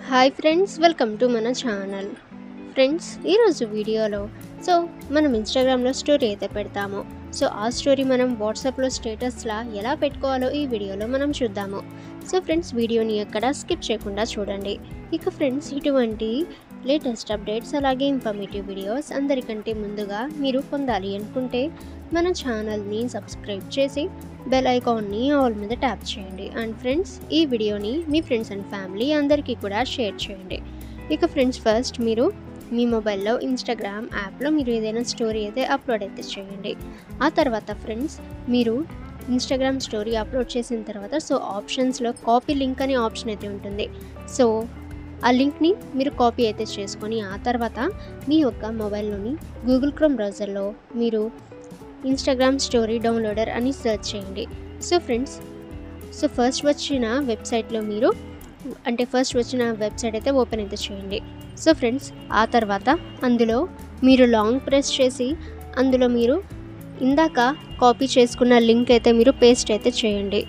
hi friends welcome to మన channel friends ఈరోజు వీడియోలో సో మనం ఇన్స్టాగ్రామ్లో స్టోరీ అయితే పెడతాము సో ఆ స్టోరీ మనం వాట్సాప్లో స్టేటస్లా ఎలా పెట్టుకోవాలో ఈ వీడియోలో మనం చూద్దాము సో ఫ్రెండ్స్ వీడియోని ఎక్కడ స్కిప్ చేయకుండా చూడండి ఇక ఫ్రెండ్స్ ఇటువంటి లేటెస్ట్ అప్డేట్స్ అలాగే ఇన్ఫర్మేటివ్ వీడియోస్ అందరికంటే ముందుగా మీరు పొందాలి అనుకుంటే మన ఛానల్ని సబ్స్క్రైబ్ చేసి బెల్ ఐకాన్ని ఆల్ మీద ట్యాప్ చేయండి అండ్ ఫ్రెండ్స్ ఈ వీడియోని మీ ఫ్రెండ్స్ అండ్ ఫ్యామిలీ అందరికీ కూడా షేర్ చేయండి ఇక ఫ్రెండ్స్ ఫస్ట్ మీరు మీ మొబైల్లో ఇన్స్టాగ్రామ్ యాప్లో మీరు ఏదైనా స్టోరీ అయితే అప్లోడ్ అయితే చేయండి ఆ తర్వాత ఫ్రెండ్స్ మీరు ఇన్స్టాగ్రామ్ స్టోరీ అప్లోడ్ చేసిన తర్వాత సో ఆప్షన్స్లో కాపీ లింక్ అనే ఆప్షన్ అయితే ఉంటుంది సో ఆ లింక్ని మీరు కాపీ అయితే చేసుకొని ఆ తర్వాత మీ యొక్క మొబైల్లోని గూగుల్ క్రోమ్ బ్రౌజర్లో మీరు ఇన్స్టాగ్రామ్ స్టోరీ డౌన్లోడర్ అని సెర్చ్ చేయండి సో ఫ్రెండ్స్ సో ఫస్ట్ వచ్చిన వెబ్సైట్లో మీరు అంటే ఫస్ట్ వచ్చిన వెబ్సైట్ అయితే ఓపెన్ అయితే చేయండి సో ఫ్రెండ్స్ ఆ తర్వాత అందులో మీరు లాంగ్ ప్రెస్ చేసి అందులో మీరు ఇందాక కాపీ చేసుకున్న లింక్ అయితే మీరు పేస్ట్ అయితే చేయండి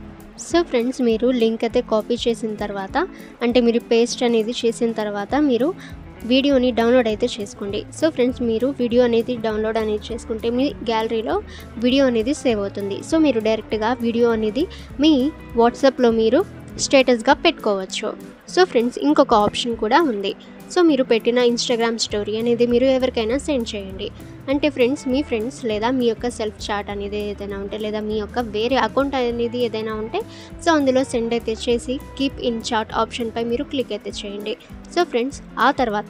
సో ఫ్రెండ్స్ మీరు లింక్ అయితే కాపీ చేసిన తర్వాత అంటే మీరు పేస్ట్ అనేది చేసిన తర్వాత మీరు వీడియోని డౌన్లోడ్ అయితే చేసుకోండి సో ఫ్రెండ్స్ మీరు వీడియో అనేది డౌన్లోడ్ అనేది చేసుకుంటే మీ గ్యాలరీలో వీడియో అనేది సేవ్ అవుతుంది సో మీరు డైరెక్ట్గా వీడియో అనేది మీ వాట్సాప్లో మీరు స్టేటస్గా పెట్టుకోవచ్చు సో ఫ్రెండ్స్ ఇంకొక ఆప్షన్ కూడా ఉంది సో మీరు పెట్టిన ఇన్స్టాగ్రామ్ స్టోరీ అనేది మీరు ఎవరికైనా సెండ్ చేయండి అంటే ఫ్రెండ్స్ మీ ఫ్రెండ్స్ లేదా మీ యొక్క సెల్ఫ్ చాట్ అనేది ఏదైనా ఉంటే లేదా మీ యొక్క వేరే అకౌంట్ అనేది ఏదైనా ఉంటే సో అందులో సెండ్ అయితే చేసి కీప్ ఇన్ చాట్ ఆప్షన్పై మీరు క్లిక్ అయితే చేయండి సో ఫ్రెండ్స్ ఆ తర్వాత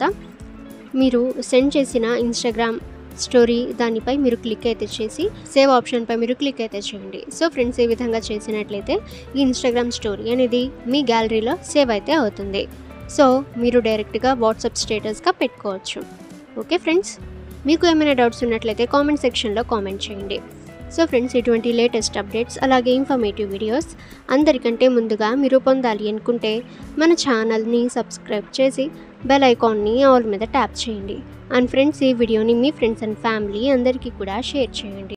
మీరు సెండ్ చేసిన ఇన్స్టాగ్రామ్ స్టోరీ దానిపై మీరు క్లిక్ అయితే చేసి సేవ్ ఆప్షన్పై మీరు క్లిక్ అయితే చేయండి సో ఫ్రెండ్స్ ఈ విధంగా చేసినట్లయితే ఈ ఇన్స్టాగ్రామ్ స్టోరీ అనేది మీ గ్యాలరీలో సేవ్ అయితే అవుతుంది సో మీరు డైరెక్ట్గా వాట్సాప్ స్టేటస్గా పెట్టుకోవచ్చు ఓకే ఫ్రెండ్స్ మీకు ఏమైనా డౌట్స్ ఉన్నట్లయితే కామెంట్ సెక్షన్లో కామెంట్ చేయండి సో ఫ్రెండ్స్ ఇటువంటి లేటెస్ట్ అప్డేట్స్ అలాగే ఇన్ఫర్మేటివ్ వీడియోస్ అందరికంటే ముందుగా మీరు పొందాలి అనుకుంటే మన ఛానల్ని సబ్స్క్రైబ్ చేసి బెల్ ఐకాన్ని ఆల్ మీద ట్యాప్ చేయండి అండ్ ఫ్రెండ్స్ ఈ వీడియోని మీ ఫ్రెండ్స్ అండ్ ఫ్యామిలీ అందరికీ కూడా షేర్ చేయండి